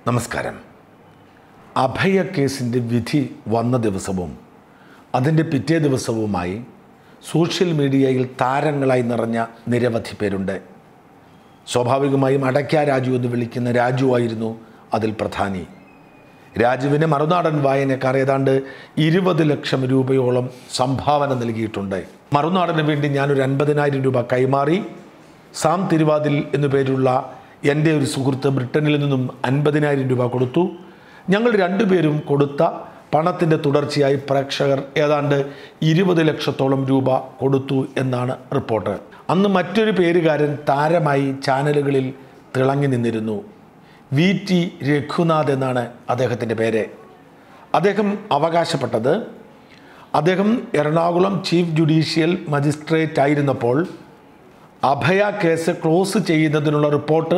നമസ്കാരം അഭയ കേസിൻ്റെ വിധി വന്ന ദിവസവും അതിൻ്റെ പിറ്റേ ദിവസവുമായി സോഷ്യൽ മീഡിയയിൽ താരങ്ങളായി നിറഞ്ഞ നിരവധി പേരുണ്ട് സ്വാഭാവികമായും അടയ്ക്ക രാജു എന്ന് വിളിക്കുന്ന രാജുവായിരുന്നു അതിൽ പ്രധാനി രാജുവിന് മറുനാടൻ വായനക്കാർ ഏതാണ്ട് ഇരുപത് ലക്ഷം രൂപയോളം സംഭാവന നൽകിയിട്ടുണ്ട് മറുനാടന് വേണ്ടി ഞാനൊരു അൻപതിനായിരം രൂപ കൈമാറി സാം തിരുവാതിൽ എന്നു പേരുള്ള എൻ്റെ ഒരു സുഹൃത്ത് ബ്രിട്ടനിൽ നിന്നും അൻപതിനായിരം രൂപ കൊടുത്തു ഞങ്ങൾ രണ്ടുപേരും കൊടുത്ത പണത്തിൻ്റെ തുടർച്ചയായി പ്രേക്ഷകർ ഏതാണ്ട് ഇരുപത് ലക്ഷത്തോളം രൂപ കൊടുത്തു എന്നാണ് റിപ്പോർട്ട് അന്ന് മറ്റൊരു പേരുകാരൻ താരമായി ചാനലുകളിൽ തിളങ്ങി നിന്നിരുന്നു വി ടി രഘുനാഥ് എന്നാണ് അദ്ദേഹത്തിൻ്റെ പേര് അദ്ദേഹം അവകാശപ്പെട്ടത് അദ്ദേഹം എറണാകുളം ചീഫ് ജുഡീഷ്യൽ മജിസ്ട്രേറ്റ് ആയിരുന്നപ്പോൾ അഭയ കേസ് ക്ലോസ് ചെയ്യുന്നതിനുള്ള റിപ്പോർട്ട്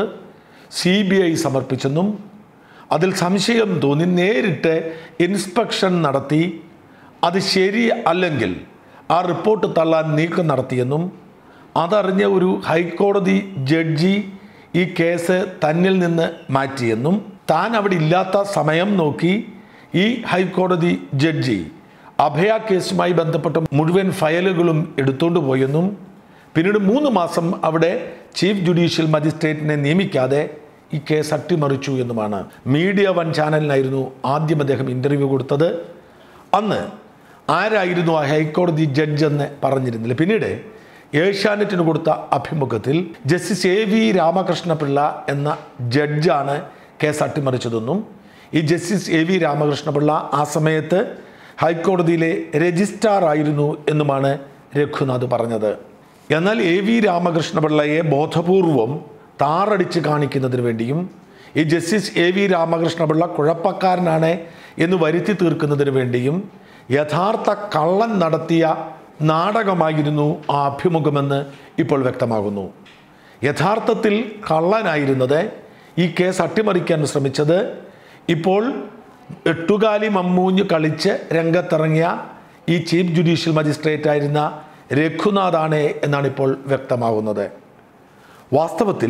സി ബി ഐ സമർപ്പിച്ചെന്നും അതിൽ സംശയം തോന്നി നേരിട്ട് ഇൻസ്പെക്ഷൻ നടത്തി അത് ശരി അല്ലെങ്കിൽ ആ റിപ്പോർട്ട് തള്ളാൻ നീക്കം നടത്തിയെന്നും അതറിഞ്ഞ ഒരു ഹൈക്കോടതി ജഡ്ജി ഈ കേസ് തന്നിൽ നിന്ന് മാറ്റിയെന്നും താൻ അവിടെ ഇല്ലാത്ത സമയം നോക്കി ഈ ഹൈക്കോടതി ജഡ്ജി അഭയ കേസുമായി ബന്ധപ്പെട്ട മുഴുവൻ ഫയലുകളും എടുത്തുകൊണ്ട് പോയെന്നും പിന്നീട് മൂന്ന് മാസം അവിടെ ചീഫ് ജുഡീഷ്യൽ മജിസ്ട്രേറ്റിനെ നിയമിക്കാതെ ഈ കേസ് അട്ടിമറിച്ചു എന്നുമാണ് മീഡിയ വൺ ചാനലിനായിരുന്നു ആദ്യം അദ്ദേഹം ഇൻ്റർവ്യൂ കൊടുത്തത് അന്ന് ആരായിരുന്നു ആ ഹൈക്കോടതി ജഡ്ജ് എന്ന് പറഞ്ഞിരുന്നില്ല പിന്നീട് ഏഷ്യാനെറ്റിന് കൊടുത്ത അഭിമുഖത്തിൽ ജസ്റ്റിസ് എ വി രാമകൃഷ്ണപിള്ള എന്ന ജഡ്ജാണ് കേസ് അട്ടിമറിച്ചതെന്നും ഈ ജസ്റ്റിസ് എ വി രാമകൃഷ്ണപിള്ള ആ സമയത്ത് ഹൈക്കോടതിയിലെ രജിസ്ട്രാർ ആയിരുന്നു എന്നുമാണ് രഘുനാഥ് പറഞ്ഞത് എന്നാൽ എ വി രാമകൃഷ്ണപിള്ളയെ ബോധപൂർവം താറടിച്ച് കാണിക്കുന്നതിന് വേണ്ടിയും ഈ ജസ്റ്റിസ് എ വി രാമകൃഷ്ണപിള്ള കുഴപ്പക്കാരനാണ് എന്ന് വരുത്തി തീർക്കുന്നതിന് വേണ്ടിയും യഥാർത്ഥ കള്ളൻ നടത്തിയ നാടകമായിരുന്നു ആ അഭിമുഖമെന്ന് ഇപ്പോൾ വ്യക്തമാകുന്നു യഥാർത്ഥത്തിൽ കള്ളനായിരുന്നത് ഈ കേസ് അട്ടിമറിക്കാൻ ശ്രമിച്ചത് ഇപ്പോൾ എട്ടുകാലി മമ്മൂഞ്ഞ് കളിച്ച് രംഗത്തിറങ്ങിയ ഈ ചീഫ് ജുഡീഷ്യൽ മജിസ്ട്രേറ്റ് ആയിരുന്ന രഘുനാഥാണ് എന്നാണ് ഇപ്പോൾ വ്യക്തമാകുന്നത് വാസ്തവത്തിൽ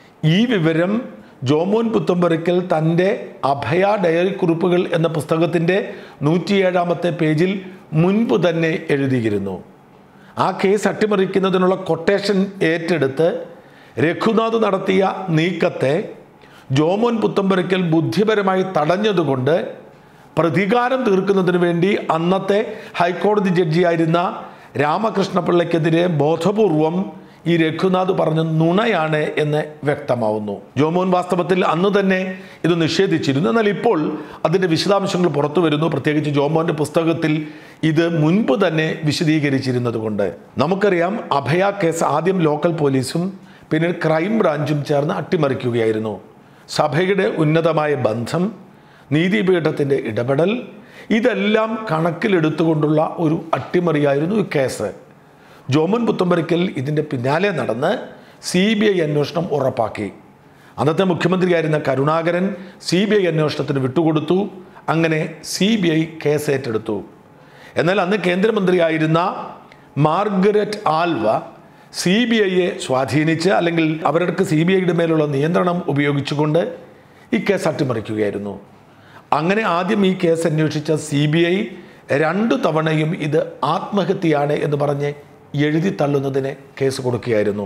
ഈ വിവരം ജോമോൻ പുത്തമ്പറിക്കൽ തൻ്റെ അഭയ ഡയറി കുറിപ്പുകൾ എന്ന പുസ്തകത്തിൻ്റെ നൂറ്റിയേഴാമത്തെ പേജിൽ മുൻപ് തന്നെ എഴുതിയിരുന്നു ആ കേസ് അട്ടിമറിക്കുന്നതിനുള്ള കൊട്ടേഷൻ ഏറ്റെടുത്ത് രഘുനാഥ് നടത്തിയ നീക്കത്തെ ജോമോൻ പുത്തമ്പരയ്ക്കൽ ബുദ്ധിപരമായി തടഞ്ഞതുകൊണ്ട് പ്രതികാരം തീർക്കുന്നതിന് വേണ്ടി അന്നത്തെ ഹൈക്കോടതി ജഡ്ജിയായിരുന്ന രാമകൃഷ്ണപിള്ളയ്ക്കെതിരെ ബോധപൂർവം ഈ രഘുനാഥ് പറഞ്ഞ നുണയാണ് എന്ന് വ്യക്തമാവുന്നു ജോമോൻ വാസ്തവത്തിൽ അന്ന് തന്നെ ഇത് നിഷേധിച്ചിരുന്നു എന്നാൽ ഇപ്പോൾ അതിൻ്റെ വിശദാംശങ്ങൾ പുറത്തു വരുന്നു പ്രത്യേകിച്ച് ജോമോൻ്റെ പുസ്തകത്തിൽ ഇത് മുൻപ് തന്നെ വിശദീകരിച്ചിരുന്നത് കൊണ്ട് നമുക്കറിയാം അഭയ കേസ് ആദ്യം ലോക്കൽ പോലീസും പിന്നീട് ക്രൈം ബ്രാഞ്ചും ചേർന്ന് അട്ടിമറിക്കുകയായിരുന്നു സഭയുടെ ഉന്നതമായ ബന്ധം നീതിപീഠത്തിൻ്റെ ഇടപെടൽ ഇതെല്ലാം കണക്കിലെടുത്തുകൊണ്ടുള്ള ഒരു അട്ടിമറിയായിരുന്നു ഈ കേസ് ജോമൻ പുത്തമ്പരയ്ക്കൽ ഇതിൻ്റെ പിന്നാലെ നടന്ന് സി ബി ഐ അന്വേഷണം ഉറപ്പാക്കി അന്നത്തെ മുഖ്യമന്ത്രിയായിരുന്ന കരുണാകരൻ സി ബി ഐ അന്വേഷണത്തിന് വിട്ടുകൊടുത്തു അങ്ങനെ സി ബി ഐ കേസ് ഏറ്റെടുത്തു എന്നാൽ അന്ന് കേന്ദ്രമന്ത്രിയായിരുന്ന മാർഗരറ്റ് ആൽവ സി ബി ഐയെ സ്വാധീനിച്ച് അല്ലെങ്കിൽ അവർക്ക് സി ബി ഐയുടെ മേലുള്ള നിയന്ത്രണം ഉപയോഗിച്ചുകൊണ്ട് ഈ കേസ് അട്ടിമറിക്കുകയായിരുന്നു അങ്ങനെ ആദ്യം ഈ കേസ് അന്വേഷിച്ച സി ബി ഐ രണ്ടു തവണയും ഇത് ആത്മഹത്യയാണ് എന്ന് പറഞ്ഞ് എഴുതി തള്ളുന്നതിന് കേസ് കൊടുക്കുകയായിരുന്നു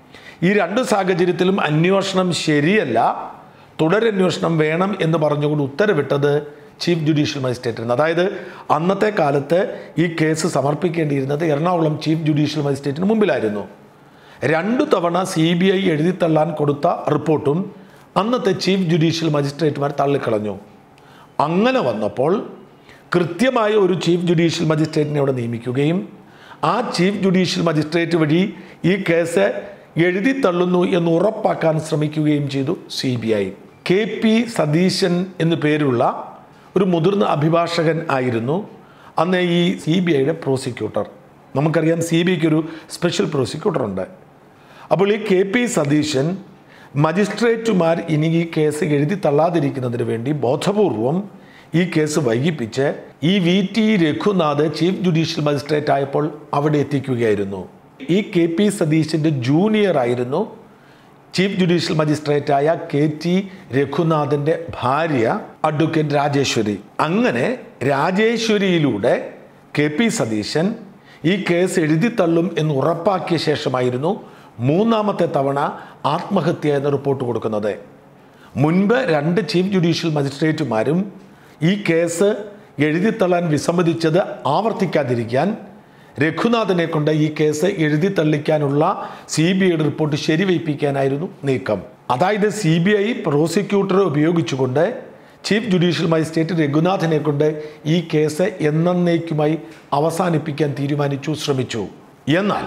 ഈ രണ്ട് സാഹചര്യത്തിലും അന്വേഷണം ശരിയല്ല തുടരന്വേഷണം വേണം എന്ന് പറഞ്ഞുകൊണ്ട് ഉത്തരവിട്ടത് ചീഫ് ജുഡീഷ്യൽ മജിസ്ട്രേറ്റിന് അതായത് അന്നത്തെ കാലത്ത് ഈ കേസ് സമർപ്പിക്കേണ്ടിയിരുന്നത് എറണാകുളം ചീഫ് ജുഡീഷ്യൽ മജിസ്ട്രേറ്റിന് മുമ്പിലായിരുന്നു രണ്ടു തവണ സി ബി ഐ എഴുതിത്തള്ളാൻ കൊടുത്ത റിപ്പോർട്ടും അന്നത്തെ ചീഫ് ജുഡീഷ്യൽ മജിസ്ട്രേറ്റുമാർ തള്ളിക്കളഞ്ഞു അങ്ങനെ വന്നപ്പോൾ കൃത്യമായ ഒരു ചീഫ് ജുഡീഷ്യൽ മജിസ്ട്രേറ്റിനെ അവിടെ നിയമിക്കുകയും ആ ചീഫ് ജുഡീഷ്യൽ മജിസ്ട്രേറ്റ് വഴി ഈ കേസ് എഴുതി തള്ളുന്നു എന്ന് ഉറപ്പാക്കാൻ ശ്രമിക്കുകയും ചെയ്തു C B I K P Satheesan എന്നു പേരുള്ള ഒരു മുതിർന്ന അഭിഭാഷകൻ ആയിരുന്നു അന്ന് ഈ സി ബി ഐയുടെ പ്രോസിക്യൂട്ടർ നമുക്കറിയാം സി ബി ഐക്ക് ഒരു സ്പെഷ്യൽ പ്രോസിക്യൂട്ടർ ഉണ്ട് അപ്പോൾ ഈ കെ പി സതീശൻ മജിസ്ട്രേറ്റുമാർ ഇനി ഈ കേസ് എഴുതി തള്ളാതിരിക്കുന്നതിന് വേണ്ടി ബോധപൂർവം ഈ കേസ് വൈകിപ്പിച്ച് ഈ V T Raghunath chief judicial magistrate ആയപ്പോൾ അവിടെ എത്തിക്കുകയായിരുന്നു ഈ കെ പി സതീശൻ്റെ ജൂനിയർ ആയിരുന്നു ചീഫ് ജുഡീഷ്യൽ മജിസ്ട്രേറ്റായ കെ ടി രഘുനാഥിൻ്റെ ഭാര്യ അഡ്വക്കേറ്റ് രാജേശ്വരി അങ്ങനെ രാജേശ്വരിയിലൂടെ കെ പി സതീശൻ ഈ കേസ് എഴുതിത്തള്ളും എന്ന് ഉറപ്പാക്കിയ ശേഷമായിരുന്നു മൂന്നാമത്തെ തവണ ആത്മഹത്യ എന്ന റിപ്പോർട്ട് കൊടുക്കുന്നത് മുൻപ് രണ്ട് ചീഫ് ജുഡീഷ്യൽ മജിസ്ട്രേറ്റുമാരും ഈ കേസ് എഴുതിത്തള്ളാൻ വിസമ്മതിച്ചത് ആവർത്തിക്കാതിരിക്കാൻ രഘുനാഥനെ കൊണ്ട് ഈ കേസ് എഴുതിത്തള്ളിക്കാനുള്ള സി ബി ഐയുടെ റിപ്പോർട്ട് ശരിവയ്പ്പിക്കാനായിരുന്നു നീക്കം അതായത് സി ബി ഐ പ്രോസിക്യൂട്ടറെ ഉപയോഗിച്ചുകൊണ്ട് ചീഫ് ജുഡീഷ്യൽ മജിസ്ട്രേറ്റ് രഘുനാഥനെ കൊണ്ട് ഈ കേസ് എന്നേക്കുമായി അവസാനിപ്പിക്കാൻ തീരുമാനിച്ചു ശ്രമിച്ചു എന്നാൽ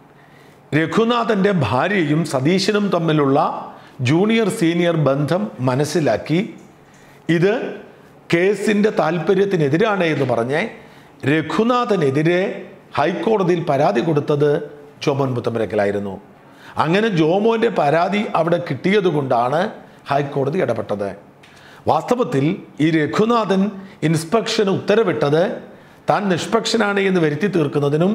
രഘുനാഥൻ്റെ ഭാര്യയും സതീശനും തമ്മിലുള്ള ജൂനിയർ സീനിയർ ബന്ധം മനസ്സിലാക്കി ഇത് കേസിൻ്റെ താല്പര്യത്തിനെതിരാണ് എന്ന് പറഞ്ഞ് രഘുനാഥനെതിരെ ഹൈക്കോടതിയിൽ പരാതി കൊടുത്തത് ജോമോൻ മുത്തമ്പരക്കലായിരുന്നു അങ്ങനെ ജോമോൻ്റെ പരാതി അവിടെ കിട്ടിയതുകൊണ്ടാണ് ഹൈക്കോടതി ഇടപെട്ടത് വാസ്തവത്തിൽ ഈ രഘുനാഥൻ ഇൻസ്പെക്ഷന് ഉത്തരവിട്ടത് താൻ നിഷ്പക്ഷനാണ് എന്ന് വരുത്തി തീർക്കുന്നതിനും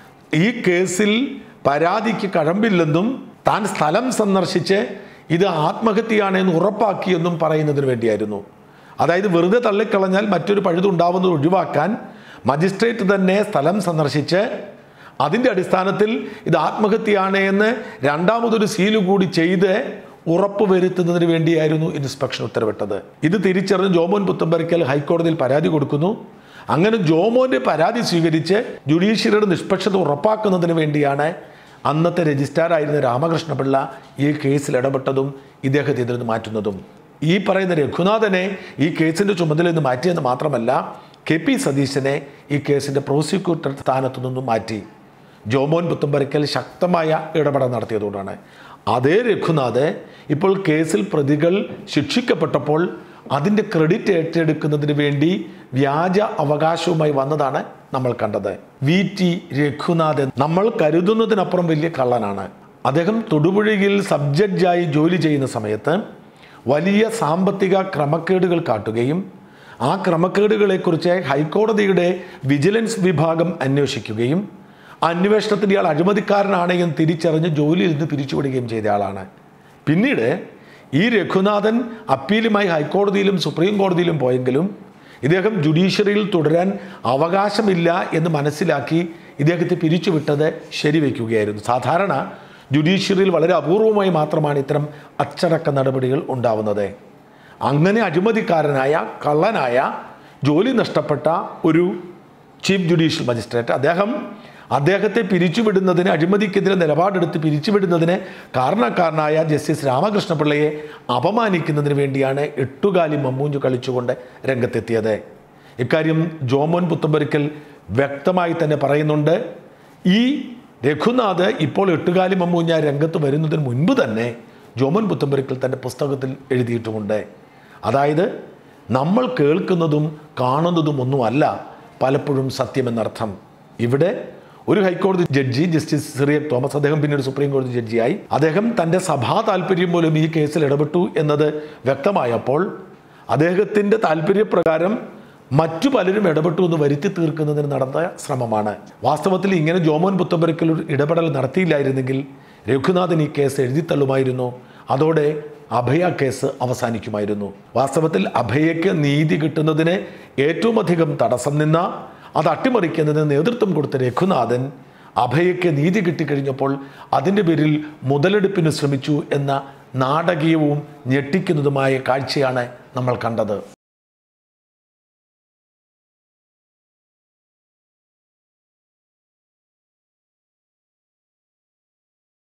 ഈ കേസിൽ പരാതിക്ക് കഴമ്പില്ലെന്നും താൻ സ്ഥലം സന്ദർശിച്ച് ഇത് ആത്മഹത്യയാണ് എന്ന് ഉറപ്പാക്കിയെന്നും പറയുന്നതിന് വേണ്ടിയായിരുന്നു അതായത് വെറുതെ തള്ളിക്കളഞ്ഞാൽ മറ്റൊരു പഴുതുണ്ടാവുന്നത് ഒഴിവാക്കാൻ മജിസ്ട്രേറ്റ് തന്നെ സ്ഥലം സന്ദർശിച്ച് അതിൻ്റെ അടിസ്ഥാനത്തിൽ ഇത് ആത്മഹത്യയാണ് എന്ന് രണ്ടാമതൊരു സീല് കൂടി ചെയ്ത് ഉറപ്പ് വരുത്തുന്നതിന് വേണ്ടിയായിരുന്നു ഇൻസ്പെക്ഷൻ ഉത്തരവിട്ടത് ഇത് തിരിച്ചറിഞ്ഞ് ജോമോൻ പുത്തമ്പരിക്കൽ ഹൈക്കോടതിയിൽ പരാതി കൊടുക്കുന്നു അങ്ങനെ ജോമോന്റെ പരാതി സ്വീകരിച്ച് ജുഡീഷ്യറിയുടെ നിഷ്പക്ഷത ഉറപ്പാക്കുന്നതിന് വേണ്ടിയാണ് അന്നത്തെ രജിസ്ട്രാറായിരുന്ന രാമകൃഷ്ണപിള്ള ഈ കേസിൽ ഇടപെട്ടതും ഇദ്ദേഹത്തെ ഇതിൽ നിന്ന് മാറ്റുന്നതും ഈ പറയുന്ന രഘുനാഥനെ ഈ കേസിൻ്റെ ചുമതല നിന്ന് മാറ്റിയെന്ന് മാത്രമല്ല കെ പി സതീശനെ ഈ കേസിൻ്റെ പ്രോസിക്യൂട്ടർ സ്ഥാനത്തു നിന്നും മാറ്റി ജോമോൻ പുത്തമ്പരക്കൽ ശക്തമായ ഇടപെടൽ നടത്തിയതുകൊണ്ടാണ് അതേ രഘുനാഥ് ഇപ്പോൾ കേസിൽ പ്രതികൾ ശിക്ഷിക്കപ്പെട്ടപ്പോൾ അതിൻ്റെ ക്രെഡിറ്റ് ഏറ്റെടുക്കുന്നതിന് വേണ്ടി വ്യാജ അവകാശവുമായി വന്നതാണ് നമ്മൾ കണ്ടത് വി ടി രഘുനാഥൻ നമ്മൾ കരുതുന്നതിനപ്പുറം വലിയ കള്ളനാണ് അദ്ദേഹം തൊടുപുഴയിൽ സബ് ജഡ്ജായി ജോലി ചെയ്യുന്ന സമയത്ത് വലിയ സാമ്പത്തിക ക്രമക്കേടുകൾ കാട്ടുകയും ആ ക്രമക്കേടുകളെക്കുറിച്ച് ഹൈക്കോടതിയുടെ വിജിലൻസ് വിഭാഗം അന്വേഷിക്കുകയും ആ അന്വേഷണത്തിൽ ഇയാൾ അഴിമതിക്കാരനാണ് എന്ന് തിരിച്ചറിഞ്ഞ് ജോലിയിൽ നിന്ന് പിരിച്ചുവിടുകയും ചെയ്ത ആളാണ് പിന്നീട് ഈ രഘുനാഥൻ അപ്പീലുമായി ഹൈക്കോടതിയിലും സുപ്രീം കോടതിയിലും പോയെങ്കിലും ഇദ്ദേഹം ജുഡീഷ്യറിയിൽ തുടരാൻ അവകാശമില്ല എന്ന് മനസ്സിലാക്കി ഇദ്ദേഹത്തെ പിരിച്ചുവിട്ടത് ശരിവെക്കുകയായിരുന്നു സാധാരണ ജുഡീഷ്യറിയിൽ വളരെ അപൂർവമായി മാത്രമാണ് ഇത്തരം അച്ചടക്ക നടപടികൾ ഉണ്ടാവുന്നത് അങ്ങനെ അഴിമതിക്കാരനായ കള്ളനായ ജോലി നഷ്ടപ്പെട്ട ഒരു ചീഫ് ജുഡീഷ്യൽ മജിസ്ട്രേറ്റ് അദ്ദേഹം അദ്ദേഹത്തെ പിരിച്ചുവിടുന്നതിന് അഴിമതിക്കെതിരെ നിലപാടെടുത്ത് പിരിച്ചുവിടുന്നതിന് കാരണക്കാരനായ ജസ്റ്റിസ് രാമകൃഷ്ണപിള്ളയെ അപമാനിക്കുന്നതിന് വേണ്ടിയാണ് എട്ടുകാലി മമ്മൂഞ്ഞു കളിച്ചുകൊണ്ട് രംഗത്തെത്തിയത് ഇക്കാര്യം ജോമോൻ പുത്തമ്പരിക്കൽ വ്യക്തമായി തന്നെ പറയുന്നുണ്ട് ഈ രഘുനാഥ് ഇപ്പോൾ എട്ടുകാലി മമ്മൂഞ്ഞ രംഗത്ത് വരുന്നതിന് മുൻപ് തന്നെ ജോമോൻ പുത്തമ്പരിക്കൽ തൻ്റെ പുസ്തകത്തിൽ എഴുതിയിട്ടുമുണ്ട് അതായത് നമ്മൾ കേൾക്കുന്നതും കാണുന്നതും ഒന്നുമല്ല പലപ്പോഴും സത്യമെന്നർത്ഥം ഇവിടെ ഒരു ഹൈക്കോടതി ജഡ്ജി ജസ്റ്റിസ് സിറിയക് തോമസ് അദ്ദേഹം പിന്നീട് സുപ്രീം കോടതി ജഡ്ജിയായി അദ്ദേഹം തൻ്റെ സഭാ താല്പര്യം പോലും ഈ കേസിൽ ഇടപെട്ടു എന്നത് വ്യക്തമായപ്പോൾ അദ്ദേഹത്തിൻ്റെ താല്പര്യപ്രകാരം മറ്റു പലരും ഇടപെട്ടു എന്ന് വരുത്തി തീർക്കുന്നതിന് നടന്ന ശ്രമമാണ് വാസ്തവത്തിൽ ഇങ്ങനെ ജോമോൻ പുത്തമ്പരക്കൽ ഒരു ഇടപെടൽ നടത്തിയില്ലായിരുന്നെങ്കിൽ രഘുനാഥൻ ഈ കേസ് എഴുതിത്തള്ളുമായിരുന്നു അതോടെ അഭയ കേസ് അവസാനിക്കുമായിരുന്നു വാസ്തവത്തിൽ അഭയയ്ക്ക് നീതി കിട്ടുന്നതിന് ഏറ്റവും അധികം തടസ്സം നിന്ന അത് അട്ടിമറിക്കുന്നതിന് നേതൃത്വം കൊടുത്ത രഘുനാഥൻ അഭയയ്ക്ക് നീതി കിട്ടിക്കഴിഞ്ഞപ്പോൾ അതിൻ്റെ പേരിൽ മുതലെടുപ്പിന് ശ്രമിച്ചു എന്ന നാടകീയവും ഞെട്ടിക്കുന്നതുമായ കാഴ്ചയാണ് നമ്മൾ കണ്ടത്